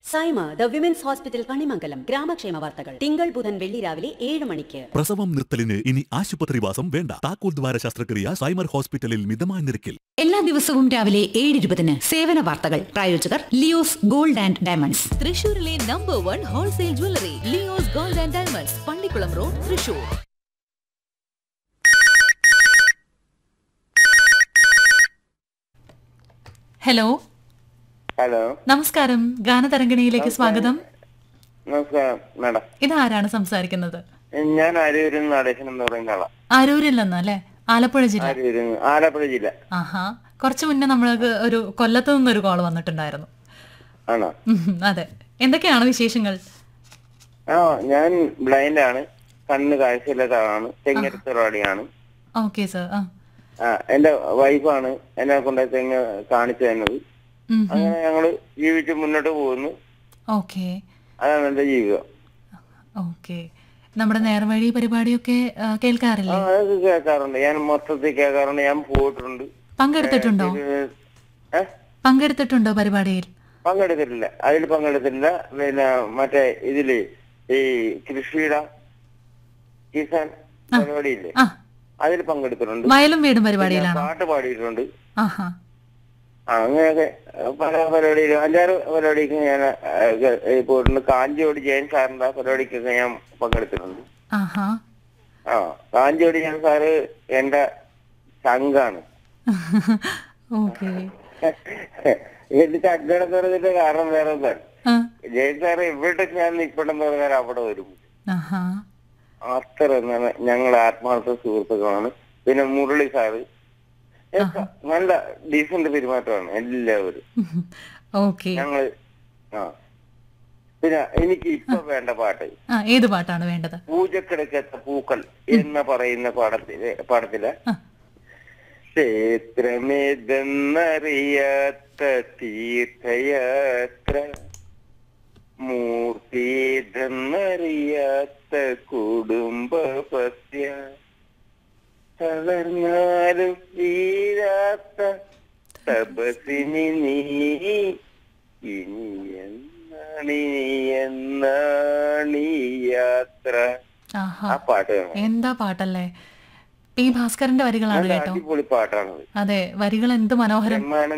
Saima the women's hospital Kanimangalam ഗ്രാമക്ഷേമ വാർത്തകൾ തിങ്കൾ ബുധൻ വെള്ളി രാവിലെ ഏഴ് മണിക്ക് പ്രസവം നിർത്തലിന് ഇനി ആശുപത്രിവാസം വേണ്ട താക്കോൽ ദ്വാര ശസ്ത്രക്രിയ സൈമർ ഹോസ്പിറ്റലിൽ മിതമായ നിരക്കിൽ എല്ലാ ദിവസവും രാവിലെ ഏഴ് ഇരുപതിന് സേവന വാർത്തകൾ പ്രായോജകർ ലിയോസ് ഗോൾഡ് ആൻഡ് ഡയമണ്ട്സ് തൃശൂരിലെ number one wholesale jewellery Leo's gold and diamonds Pallikkulam road Thrissur hello hello നമസ്കാരം ഗാനതരംഗിണിയിലേക്ക് സ്വാഗതം നമസ്കാരം മാഡം ഇതാരാണ് സംസാരിക്കുന്നത് ഞാൻ അരൂരിൽ നിന്ന് നടേശൻ എന്ന് പറയുന്ന ആളാ ആരൂരിൽ നിന്ന് അല്ലേ ആലപ്പുഴ ജില്ല അരൂരിൽ നിന്ന് ആലപ്പുഴ ജില്ല ആഹാ കുറച്ചു മുന്നേ നമ്മൾക്ക് ഒരു കൊല്ലത്ത് നിന്നൊരു കോൾ വന്നിട്ടുണ്ടായിരുന്നു ആണോ ഉം, അതെ എന്തൊക്കെയാണ് വിശേഷങ്ങൾ ആ ഞാൻ ബ്ലൈൻഡ് ആണ് കണ്ണ് കാഴ്ചയില്ലാത്ത ആളാണ് തെങ്ങെടുത്തൊരാടിയാണ് ഓക്കെ സർ ആ ആ എന്റെ വൈഫാണ് എന്നെ കൊണ്ട് തെങ്ങ് കാണിച്ചു തന്നത് ഉം, അങ്ങനെ ഞങ്ങള് ജീവിച്ച് മുന്നോട്ട് പോകുന്നു ഓക്കെ അതാണ് എന്റെ ജീവിതം ഓക്കെ നമ്മുടെ നേർവഴി പരിപാടിയൊക്കെ ആ, ആ കേൾക്കാറില്ലേ അതൊക്കെ കേൾക്കാറുണ്ട് ഞാൻ മൊത്തത്തിൽ കേൾക്കാറുണ്ട് ഞാൻ പോയിട്ടുണ്ട് പങ്കെടുത്തിട്ടുണ്ടോ ഏ പങ്കെടുത്തിട്ടുണ്ടോ പരിപാടിയിൽ പങ്കെടുത്തിട്ടില്ല അതിൽ പങ്കെടുത്തിട്ടില്ല പിന്നെ മറ്റേ ഇതില് ഈ കൃഷിയുടെ കിസാൻ പരിപാടിയില്ലേ ആ അതിൽ പങ്കെടുത്തിട്ടുണ്ട് വയലും വീടും പിന്നെ പരിപാടിയിലാണോ പാട്ട് പാടിയിട്ടുണ്ട് ആഹാ ആ, അങ്ങനെയൊക്കെ പല പരിപാടിയിലും അഞ്ചാറ് പരിപാടിക്ക് ഞാൻ ആ, ഏ, പോയിട്ടുണ്ട് കാഞ്ചിയോട് ജയൻ സാറിന്റെ ആ പരിപാടിക്കൊക്കെ ഞാൻ പങ്കെടുത്തിട്ടുണ്ട് ആഹാ ആ കാഞ്ചിയോട് ജയൻ സാറ് എന്റെ ചങ്കാണ് ഓക്കെ എനിക്ക് അങ്ങനെ പറഞ്ഞിട്ട് കാരണം വേറെ ഒന്നാണ് ആ ജയൻ സാറ് എവിടെ ഞാൻ നിൽക്കണമെന്ന് പറഞ്ഞാൽ അവിടെ വരും ആഹാ അത്ര നല്ല ഞങ്ങൾ ആത്മാർത്ഥ സുഹൃത്തുക്കളാണ് പിന്നെ മുരളി സാറ് ഒക്കെ നല്ല ഡീസന്റ് പെരുമാറ്റമാണ് എല്ലാവരും ഓക്കെ ഞങ്ങള് ആ പിന്നെ എനിക്ക് ഇപ്പൊ വേണ്ട പാട്ട് ആ ഏത് പാട്ടാണ് വേണ്ടത് പൂജക്കിടക്കത്ത പൂക്കൾ എന്ന് പറയുന്ന പാടത്തില് പാടത്തില് ആ. ക്ഷേത്രമേതെന്നറിയാത്ത തീർത്ഥയാത്ര മൂർത്തിതെന്നറിയാത്ത കുടുംബ പത്യ തളർന്നാലും തീരാത്ത തപസിനി നീ ഇനി എന്നാണി എന്നാണീ യാത്ര ആഹാ ആ പാട്ട് വേണം. എന്താ പാട്ടല്ലേ പി ഭാസ്കരന്റെ വരികളാണ് നല്ല കേട്ടോ അടിപൊളി പാട്ടാണത് അതെ വരികൾ എന്ത് മനോഹരം ബ്രഹ്മാനന്ദ